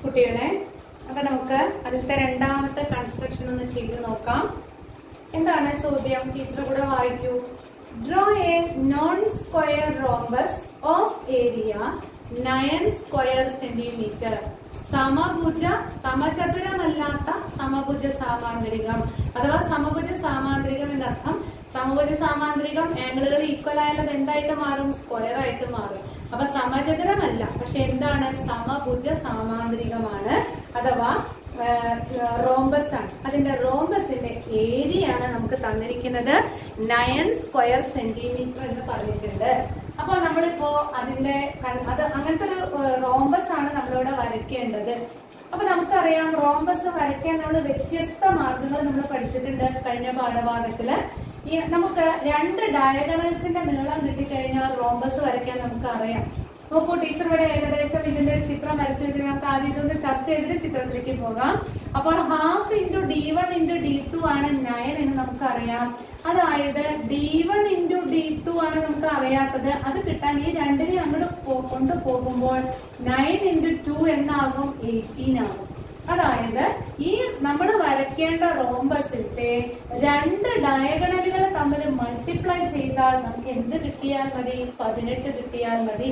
കുട്ടികളെ അപ്പൊ നമുക്ക് അതിലത്തെ രണ്ടാമത്തെ കൺസ്ട്രക്ഷൻ ഒന്ന് ചെയ്ത് നോക്കാം എന്താണ് ചോദ്യം ടീച്ചർ കൂടെ വായിക്കൂ draw a non square rhombus of area nine square centimetre സമഭുജ സമചതുരമല്ലാത്ത സമഭുജ സാമാന്തരികം അഥവാ സമഭുജ സാമാന്തരികം എന്നർത്ഥം സമഭുജ സാമാന്തരികം ആംഗിളുകൾ ഈക്വൽ ആയാലും എന്തായിട്ട് മാറും സ്ക്വയർ ആയിട്ട് മാറും അപ്പൊ സമചതുരമല്ല പക്ഷെ എന്താണ് സമഭുജ സാമാന്തരികമാണ് അഥവാ റോംബസ് ആണ് അതിന്റെ റോംബസിന്റെ ഏരിയ ആണ് നമുക്ക് തന്നിരിക്കുന്നത് നയൻ സ്ക്വയർ സെന്റിമീറ്റർ എന്ന് പറഞ്ഞിട്ടുണ്ട് അപ്പോൾ നമ്മളിപ്പോ അതിന്റെ കൺ- അത് അങ്ങനത്തെ ഒരു റോംബസ് ആണ് നമ്മളിവിടെ വരയ്ക്കേണ്ടത് അപ്പൊ നമുക്കറിയാം റോംബസ് വരയ്ക്കാൻ നമ്മൾ വ്യത്യസ്ത മാർഗങ്ങൾ നമ്മൾ പഠിച്ചിട്ടുണ്ട് കഴിഞ്ഞ പാഠഭാഗത്തില് ഈ നമുക്ക് രണ്ട് ഡയഗണൽസിന്റെ നീളം കിട്ടിക്കഴിഞ്ഞാൽ റോംബസ് വരയ്ക്കാൻ നമുക്ക് അറിയാം നോക്കൂ ടീച്ചർ ഇവിടെ ഏകദേശം ഇതിന്റെ ഒരു ചിത്രം വരച്ചു വെച്ചാൽ നമുക്ക് ആദ്യം ഇതൊന്ന് ചർച്ച ചെയ്തിട്ട് ചിത്രത്തിലേക്ക് പോകാം അപ്പോൾ half into D one into D two ആണ് നയൻ എന്ന് നമുക്കറിയാം അതായത് D one into D two ആണ് നമുക്ക് അറിയാത്തത് അത് കിട്ടാൻ ഈ രണ്ടിനെ അങ്ങോട്ട് പോ- കൊണ്ടുപോകുമ്പോൾ നയൻ ഇൻറ്റു ടു എന്നാകും എയ്റ്റീൻ ആകും അതായത് ഈ നമ്മൾ വരയ്ക്കേണ്ട റോംബസിന്റെ രണ്ട് ഡയഗണലുകൾ തമ്മിൽ മൾട്ടിപ്ലൈ ചെയ്താൽ നമുക്ക് എന്ത് കിട്ടിയാൽ മതി പതിനെട്ട് കിട്ടിയാൽ മതി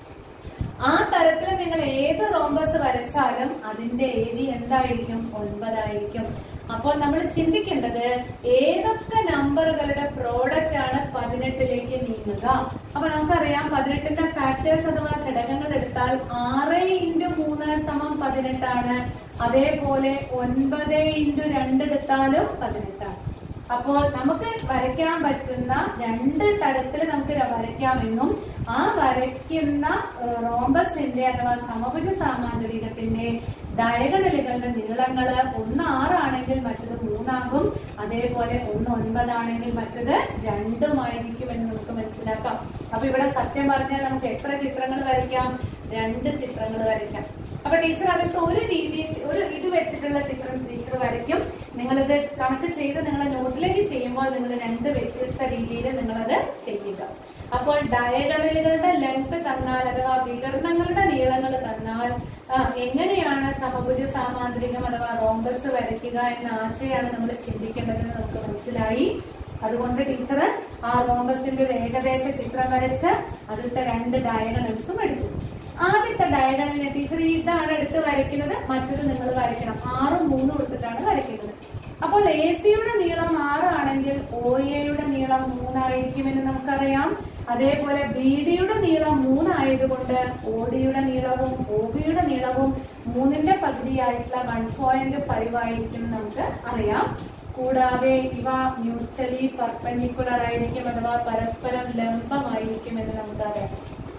ആ തരത്തിൽ നിങ്ങൾ ഏത് റോംബസ് വരച്ചാലും അതിന്റെ ഏരിയ എന്തായിരിക്കും ഒൻപതായിരിക്കും അപ്പോൾ നമ്മൾ ചിന്തിക്കേണ്ടത് ഏതൊക്കെ നമ്പറുകളുടെ പ്രോഡക്റ്റ് ആണ് പതിനെട്ടിലേക്ക് നീങ്ങുക അപ്പൊ നമുക്കറിയാം പതിനെട്ടിന്റെ ഫാക്ടേഴ്സ് അഥവാ ഘടകങ്ങൾ എടുത്താൽ ആറ് ഇൻറ്റു മൂന്ന് സമം പതിനെട്ടാണ് അതേപോലെ ഒൻപത് ഇൻറ്റു രണ്ട് എടുത്താലും പതിനെട്ടാണ് അപ്പോൾ നമുക്ക് വരയ്ക്കാൻ പറ്റുന്ന രണ്ട് തരത്തിൽ നമുക്ക് ര- വരയ്ക്കാമെന്നും ആ വരയ്ക്കുന്ന ഏഹ്, റോംബസിന്റെ അഥവാ സമഭുജ സാമാന്തരികത്തിന്റെ ഡയഗണലുകളുടെ നീളങ്ങള് ഒന്ന് ആറാണെങ്കിൽ മറ്റത് മൂന്നാകും അതേപോലെ ഒന്ന് ഒൻപതാണെങ്കിൽ മറ്റത് രണ്ടുമായിരിക്കും എന്ന് നമുക്ക് മനസ്സിലാക്കാം അപ്പൊ ഇവിടെ സത്യം പറഞ്ഞാൽ നമുക്ക് എത്ര ചിത്രങ്ങൾ വരയ്ക്കാം രണ്ട് ചിത്രങ്ങൾ വരയ്ക്കാം അപ്പൊ ടീച്ചർ അതിലത്തെ ഒരു രീതി ഒരു ഇത് വെച്ചിട്ടുള്ള ചിത്രം ടീച്ചർ വരയ്ക്കും നിങ്ങളിത് കണക്ക് ചെയ്ത് നിങ്ങളെ നോട്ടിലേക്ക് ചെയ്യുമ്പോൾ നിങ്ങൾ രണ്ട് വ്യത്യസ്ത രീതിയിൽ നിങ്ങളത് ചെയ്യുക അപ്പോൾ ഡയഗണലുകളുടെ ലെങ്ത് തന്നാൽ അഥവാ വികരണങ്ങളുടെ നീളങ്ങൾ തന്നാൽ ആ, എങ്ങനെയാണ് സമഭുജ സാമാന്തരികം അഥവാ റോംബസ് വരയ്ക്കുക എന്ന ആശയമാണ് നമ്മൾ ചിന്തിക്കേണ്ടതെന്ന് നമുക്ക് മനസ്സിലായി അതുകൊണ്ട് ടീച്ചർ ആ റോംബസിന്റെ ഒരു ഏകദേശ ചിത്രം വരച്ച് അതിലത്തെ രണ്ട് ഡയഗണൽസും എടുത്തു ആദ്യത്തെ ഡയഗണലിനെ ടീച്ചർ ഇതാണ് എടുത്ത് വരയ്ക്കുന്നത് മറ്റത് നിങ്ങൾ വരയ്ക്കണം ആറും മൂന്നും എടുത്തിട്ടാണ് വരയ്ക്കുന്നത് അപ്പോൾ എ സിയുടെ നീളം ആറാണെങ്കിൽ ഒ എയുടെ നീളം മൂന്നായിരിക്കുമെന്ന് നമുക്കറിയാം അതേപോലെ ബി ഡിയുടെ നീളം മൂന്നായതുകൊണ്ട് ഒ ഡിയുടെ നീളവും ഒ ബിയുടെ നീളവും മൂന്നിന്റെ പകുതിയായിട്ടുള്ള വൺ പോയിന്റ് ഫൈവ് ആയിരിക്കും എന്ന് നമുക്ക് അറിയാം കൂടാതെ ഇവ മ്യൂച്വലി പെർപെൻഡിക്കുലർ ആയിരിക്കും അഥവാ പരസ്പരം ലംബമായിരിക്കും എന്ന് നമുക്കറിയാം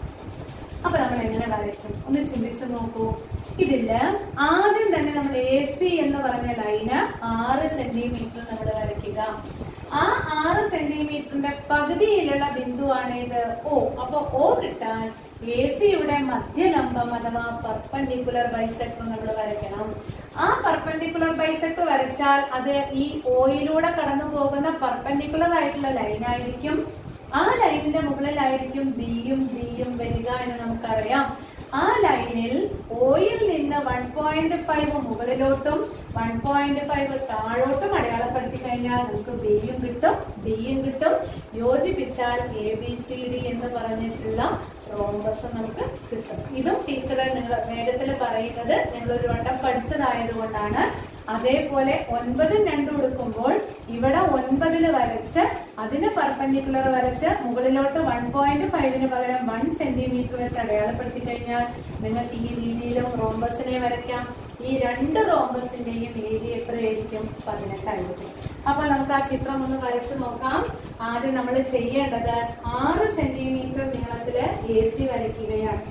അപ്പൊ നമ്മൾ എങ്ങനെ വരയ്ക്കും ഒന്ന് ചിന്തിച്ചു നോക്കൂ ഇതില് ആദ്യം തന്നെ നമ്മൾ എ സി എന്ന് പറഞ്ഞ ലൈന് ആറ് സെന്റിമീറ്റർ നമ്മൾ വരയ്ക്കുക ആ ആറ് സെന്റിമീറ്ററിന്റെ പകുതിയിലുള്ള ബിന്ദുവാണ് ഇത് ഓ അപ്പൊ ഓ കിട്ടാൻ എ സിയുടെ മധ്യലംബം അഥവാ പെർപെൻഡിക്കുലർ ബൈസെക്ടർ നമ്മൾ വരയ്ക്കണം ആ പെർപെൻഡിക്കുലർ ബൈസെക്ടർ വരച്ചാൽ അത് ഈ ഓയിലൂടെ കടന്നു പോകുന്ന പെർപെൻഡിക്കുലർ ആയിട്ടുള്ള ലൈൻ ആയിരിക്കും ആ ലൈനിന്റെ മുകളിലായിരിക്കും ബിയും ഡിയും വരിക എന്ന് നമുക്കറിയാം ആ ലൈനിൽ ഓയിൽ നിന്ന് വൺ പോയിന്റ് ഫൈവ് മുകളിലോട്ടും വൺ പോയിന്റ് ഫൈവ് താഴോട്ടും അടയാളപ്പെടുത്തി കഴിഞ്ഞാൽ നമുക്ക് ബിയും കിട്ടും ഡിയും കിട്ടും യോജിപ്പിച്ചാൽ എ ബി സി ഡി എന്ന് പറഞ്ഞിട്ടുള്ള റോംബസ് നമുക്ക് കിട്ടും ഇതും ടീച്ചർ നിങ്ങൾ വേഗത്തിൽ പറയുന്നത് നിങ്ങൾ ഒരു വട്ടം പഠിച്ചതായത് കൊണ്ടാണ് അതേപോലെ ഒൻപതും രണ്ടും എടുക്കുമ്പോൾ ഇവിടെ ഒൻപതില് വരച്ച് അതിന് പെർപെൻഡിക്കുലർ വരച്ച് മുകളിലോട്ട് വൺ പോയിന്റ് ഫൈവിന് പകരം വൺ സെന്റിമീറ്റർ വെച്ച് അടയാളപ്പെടുത്തി കഴിഞ്ഞാൽ നിങ്ങൾക്ക് ഈ രീതിയിലും റോംബസിനെ വരയ്ക്കാം ഈ രണ്ട് റോംബസിന്റെയും ഏരിയ എത്രയായിരിക്കും പതിനെട്ടായിരിക്കും അപ്പൊ നമുക്ക് ആ ചിത്രം ഒന്ന് വരച്ചു നോക്കാം ആദ്യം നമ്മൾ ചെയ്യേണ്ടത് ആറ് സെന്റിമീറ്റർ നീളത്തില് എ സി വരയ്ക്കുകയാണ്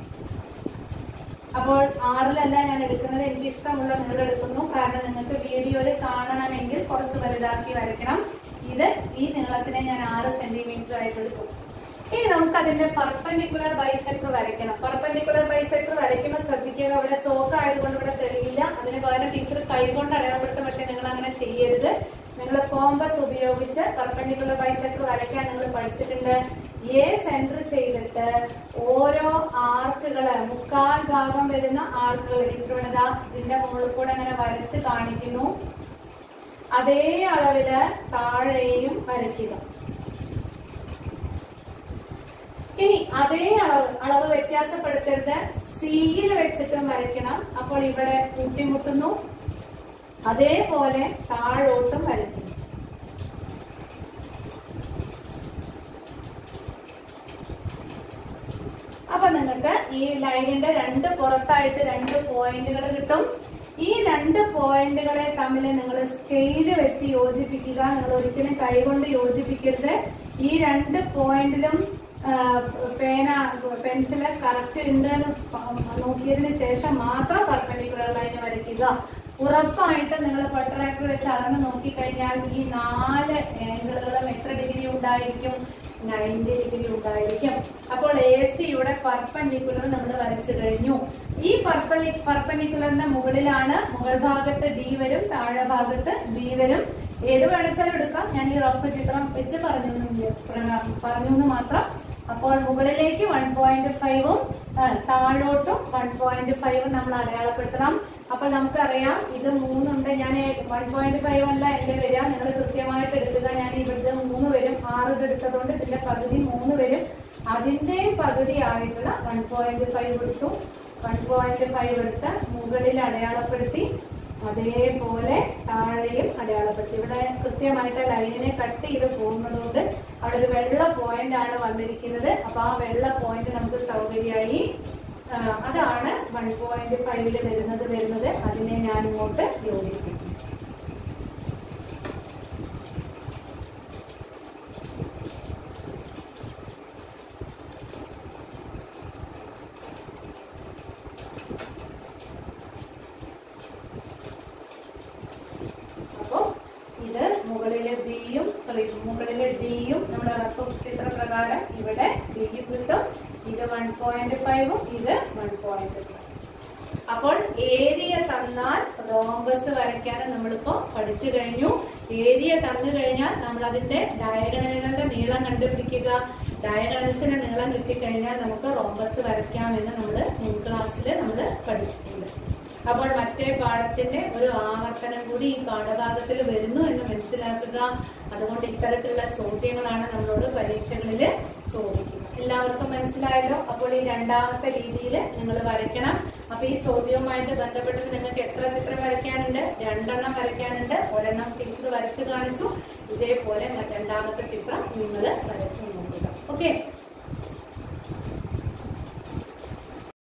അപ്പോൾ ആറിലല്ല ഞാൻ എടുക്കുന്നത് എനിക്ക് ഇഷ്ടമുള്ള നിങ്ങൾ എടുക്കുന്നു കാരണം നിങ്ങൾക്ക് വീഡിയോയിൽ കാണണമെങ്കിൽ കുറച്ച് വലുതാക്കി വരയ്ക്കണം ഇത് ഈ നീളത്തിനെ ഞാൻ ആറ് സെന്റിമീറ്റർ ആയിട്ട് എടുത്തു ഇനി നമുക്ക് അതിന്റെ പെർപെൻഡിക്കുലർ ബൈസെക്ടർ വരയ്ക്കണം പെർപെൻഡിക്കുലർ ബൈസെക്ടർ വരയ്ക്കുമ്പോൾ ശ്രദ്ധിക്കുക ഇവിടെ ചോക്ക് ആയതുകൊണ്ട് ഇവിടെ തെളിയില്ല അതിന് പകരം ടീച്ചർ കൈകൊണ്ട് അടയാളപ്പെടുത്തും പക്ഷെ നിങ്ങൾ അങ്ങനെ ചെയ്യരുത് നിങ്ങൾ കോമ്പസ് ഉപയോഗിച്ച് പെർപെൻഡിക്കുലർ ബൈസെക്ടർ വരയ്ക്കാൻ നിങ്ങൾ പഠിച്ചിട്ടുണ്ട് എ സെന്റർ ചെയ്തിട്ട് ഓരോ ആർക്ക് ആർക്കുകള് മുക്കാൽ ഭാഗം വരുന്ന ആർക്കുകൾ ടീച്ചർ വേണതാ ഇതിന്റെ മുകളിൽ കൂടെ അങ്ങനെ വരച്ച് കാണിക്കുന്നു അതേ അളവില് താഴെയും വരയ്ക്കുക ഇനി അതേ അളവ് അളവ് വ്യത്യാസപ്പെടുത്തരുത് സിയിൽ വെച്ചിട്ടും വരയ്ക്കണം അപ്പോൾ ഇവിടെ കൂട്ടിമുട്ടുന്നു അതേപോലെ താഴോട്ടും വരയ്ക്കുന്നു അപ്പൊ നിങ്ങൾക്ക് ഈ ലൈനിന്റെ രണ്ട് പുറത്തായിട്ട് രണ്ട് പോയിന്റുകൾ കിട്ടും ഈ രണ്ട് പോയിന്റുകളെ തമ്മിൽ നിങ്ങൾ സ്കെയില് വെച്ച് യോജിപ്പിക്കുക നിങ്ങൾ ഒരിക്കലും കൈകൊണ്ട് യോജിപ്പിക്കരുത് ഈ രണ്ട് പോയിന്റിലും ആ, പേന പെൻസില് കറക്റ്റ് ഉണ്ട് എന്ന് പ- നോക്കിയതിന് ശേഷം മാത്രം പെർപെൻഡിക്കുലർ ലൈൻ വരയ്ക്കുക ഉറപ്പായിട്ട് നിങ്ങൾ പട്ടറാക്ടർ വെച്ച് അളന്ന് നോക്കിക്കഴിഞ്ഞാൽ ഈ നാല് ആംഗിളുകളും എത്ര ഡിഗ്രി ഉണ്ടായിരിക്കും നയൻറ്റി ഡിഗ്രി ഉണ്ടായിരിക്കും അപ്പോൾ എ സിയുടെ പർപ്പൻഡിക്കുലർ നമ്മൾ വരച്ചു കഴിഞ്ഞു ഈ പർപ്പലി പർപ്പൻഡിക്കുലറിന്റെ മുകളിലാണ് മുകൾ ഭാഗത്ത് ഡി വരും താഴെ ഭാഗത്ത് ബി വരും ഏത് വേണിച്ചാലും എടുക്കാം ഞാൻ ഈ റഫ് ചിത്രം വെച്ച് പറഞ്ഞു എന്ന് പ്ര- പറഞ്ഞു എന്ന് മാത്രം അപ്പോൾ മുകളിലേക്ക് വൺ പോയിന്റ് ഫൈവും താഴോട്ടും വൺ പോയിന്റ് ഫൈവും നമ്മൾ അടയാളപ്പെടുത്തണം അപ്പോൾ നമുക്കറിയാം ഇത് മൂന്നുണ്ട് ഞാൻ വൺ പോയിന്റ് ഫൈവ് അല്ല എന്റെ വരിക നിങ്ങൾ കൃത്യമായിട്ട് എടുക്കുക ഞാൻ ഇവിടുത്തെ മൂന്ന് വരും ആറ് ഇത് എടുത്തതുകൊണ്ട് ഇതിന്റെ പകുതി മൂന്ന് വരും അതിന്റെയും പകുതി ആയിട്ടുള്ള വൺ പോയിന്റ് ഫൈവ് എടുത്തു വൺ പോയിന്റ് ഫൈവ് എടുത്ത് മുകളിൽ അടയാളപ്പെടുത്തി അതേപോലെ താഴെയും അടയാളപ്പെടുത്തി ഇവിടെ കൃത്യമായിട്ട് ലൈനിനെ കട്ട് ചെയ്ത് പോകുന്നതുകൊണ്ട് അവിടെ ഒരു വെള്ള പോയിന്റ് ആണ് വന്നിരിക്കുന്നത് അപ്പൊ ആ വെള്ള പോയിന്റ് നമുക്ക് സൗകര്യമായി ആ, അതാണ് വൺ പോയിന്റ് ഫൈവില് വരുന്നത് വരുന്നത് അതിനെ ഞാൻ ഇങ്ങോട്ട് യോജിപ്പിക്കും അപ്പോ ഇത് മുകളിലെ ബിയും സോറി മുകളിലെ ഡിയും നമ്മൾ റഫ് ചിത്രപ്രകാരം ഇവിടെ ബിക്ക് കിട്ടും ഇത് വൺ പോയിന്റ് ഫൈവും ഇത് വൺ പോയിന്റ് ഫൈവ് അപ്പോൾ ഏരിയ തന്നാൽ റോംബസ് വരയ്ക്കാൻ നമ്മളിപ്പോ പഠിച്ചു കഴിഞ്ഞു ഏരിയ തന്നു കഴിഞ്ഞാൽ നമ്മൾ അതിന്റെ ഡയഗണലുകളുടെ നീളം കണ്ടുപിടിക്കുക ഡയഗണൽസിന്റെ നീളം കിട്ടിക്കഴിഞ്ഞാൽ നമുക്ക് റോംബസ് വരയ്ക്കാമെന്ന് നമ്മൾ മുൻ ക്ലാസ്സിൽ നമ്മൾ പഠിച്ചിട്ടുണ്ട് അപ്പോൾ മറ്റേ പാഠത്തിന്റെ ഒരു ആവർത്തനം കൂടി ഈ പാഠഭാഗത്തിൽ വരുന്നു എന്ന് മനസ്സിലാക്കുക അതുകൊണ്ട് ഇത്തരത്തിലുള്ള ചോദ്യങ്ങളാണ് നമ്മളോട് പരീക്ഷകളിൽ ചോദിക്കുക എല്ലാവർക്കും മനസ്സിലായല്ലോ അപ്പോൾ ഈ രണ്ടാമത്തെ രീതിയിൽ നിങ്ങൾ വരയ്ക്കണം അപ്പൊ ഈ ചോദ്യവുമായിട്ട് ബന്ധപ്പെട്ട് നിങ്ങൾക്ക് എത്ര ചിത്രം വരയ്ക്കാനുണ്ട് രണ്ടെണ്ണം വരയ്ക്കാനുണ്ട് ഒരെണ്ണം ടീച്ചർ വരച്ച് കാണിച്ചു ഇതേപോലെ മ- രണ്ടാമത്തെ ചിത്രം നിങ്ങൾ വരച്ചു നോക്കുക ഓക്കെ